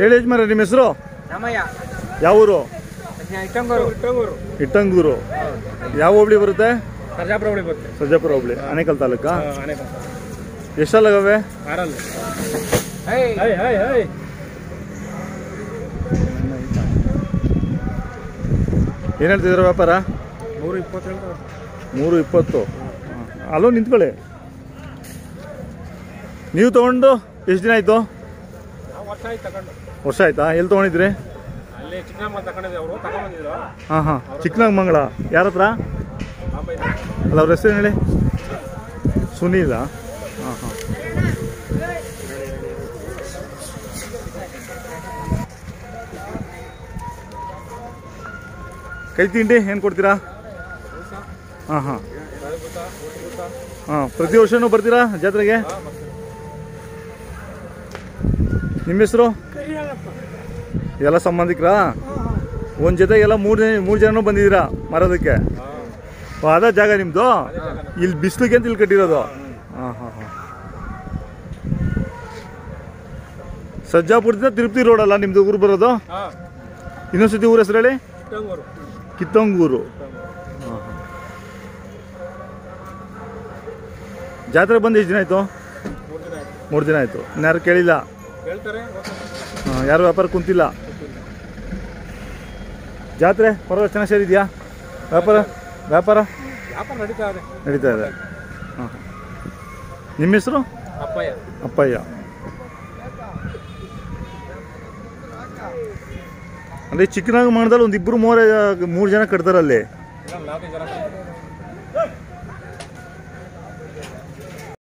ಹೇಳಿ ಯಜಮಾನ ನಿಮ್ಮ ಹೆಸರು ರಾಮಯ್ಯ ಯಾವ ಊರು ಇಟ್ಟಂಗೂರು ಇಟ್ಟಂಗೂರು ಇಟ್ಟಂಗೂರು ಯಾವ ಹೋಬಳಿ ಬರುತ್ತೆ ಸರ್ಜಾಪುರ ಹುಳಿ ಬರುತ್ತೆ ಸರ್ಜಾಪುರ ಹೋಬಳಿ ಆನೇಕಲ್ ತಾಲೂಕಾ ಆನೇಕಲ್ ಎಷ್ಟಲ್ಲಾಗವೆ ಆರಲ್ಲ ಹೈ ಹೈ ಹೈ ಹೈ ಏನು ಹೇಳ್ತಿದ್ದೀರ ವ್ಯಾಪಾರ ನೂರ ಇಪ್ಪತ್ತೇಳು ಮೂರು ಇಪ್ಪತ್ತು ಅಲ್ಲೋ ನಿಂತ್ಕೊಳ್ಳಿ ನೀವು ತೊಗೊಂಡು ಎಷ್ಟು ದಿನ ಆಯಿತು ನಾವು ವರ್ಷ ಆಯ್ತು ತಗೊಂಡು ವರ್ಷ ಆಯ್ತಾ ಎಲ್ಲಿ ತೊಗೊಂಡಿದ್ರಿ ಅಲ್ಲಿ ಚಿಕ್ಕನಮ್ಮ ತಗೊಂಡಿದ್ದೆ ಅವರು ತಗೊಂಬಂದಿದ್ರು ಹಾಂ ಹಾಂ ಚಿಕ್ಕನಾಗಮಂಗಲ ಯಾರ ಹತ್ರ ಅಲ್ಲ ಅವ್ರ ಹೆಸರು ಹೇಳಿ ಸುನೀಲ ಹಾಂ ಹಾಂ ಕೈ ತಿಂಡಿ ಏನು ಕೊಡ್ತೀರಾ ಹಾಂ ಹಾಂ ಹಾಂ ಪ್ರತಿ ವರ್ಷನೂ ಬರ್ತೀರಾ ಜಾತ್ರೆಗೆ ನಿಮ್ಮ ಹೆಸರು ಎಲ್ಲ ಸಂಬಂಧಿಕರಾ ಒಂದು ಜೊತೆಗೆಲ್ಲ ಮೂರು ಮೂರು ಜನನೂ ಬಂದಿದ್ದೀರಾ ಮರೋದಕ್ಕೆ ಓ, ಅದ ಜಾಗ ನಿಮ್ಮದು ಇಲ್ಲಿ ಬಿಸಿಲಿಗೆ ಅಂತ ಇಲ್ಲಿ ಕಟ್ಟಿರೋದು ಹಾಂ ಹಾಂ ಹಾಂ ಸಜ್ಜಾಪುರದಿಂದ ತಿರುಪತಿ ರೋಡ್ ಅಲ್ಲ ನಿಮ್ದು ಊರು ಬರೋದು ಹಾಂ ಇನ್ನೊಂದ್ಸತಿ ಊರ ಹೆಸರು ಹೇಳಿ ಇಟ್ಟಂಗೂರು ಕಿತ್ತಂಗೂರು ಹಾಂ ಹಾಂ ಜಾತ್ರೆ ಬಂದು ಎಷ್ಟು ದಿನ ಆಯಿತು ಮೂರು ದಿನ ಆಯ್ತು ಮೂರು ದಿನ ಆಯಿತು ಇನ್ಯಾರು ಕೇಳಿಲ್ಲ ಹೇಳ್ತಾರೆ ಹಾಂ ಯಾರು ವ್ಯಾಪಾರ ಕುಂತಿಲ್ಲ ಜಾತ್ರೆ ಪರವಾಗಿಲ್ಲ ಚೆನ್ನಾಗಿ ಸೇರಿದೆಯಾ ವ್ಯಾಪಾರ ವ್ಯಾಪಾರ ವ್ಯಾಪಾರ ನಡೀತಾ ಇದೆ ನಡೀತಾ ಇದೆ ಹಾಂ ನಿಮ್ಮ ಹೆಸರು ಅಪ್ಪಯ್ಯ ಅಪ್ಪಯ್ಯ ಅಂದರೆ ಚಿಕ್ಕನಾಗ ಮಾಡಿದಲ್ಲಿ ಒಂದು ಇಬ್ಬರು ಮೂರು ಮೂರು ಜನ ಕಟ್ತಾರಲ್ಲಿ ಇಲ್ಲ ನಾಲ್ಕು ಜನ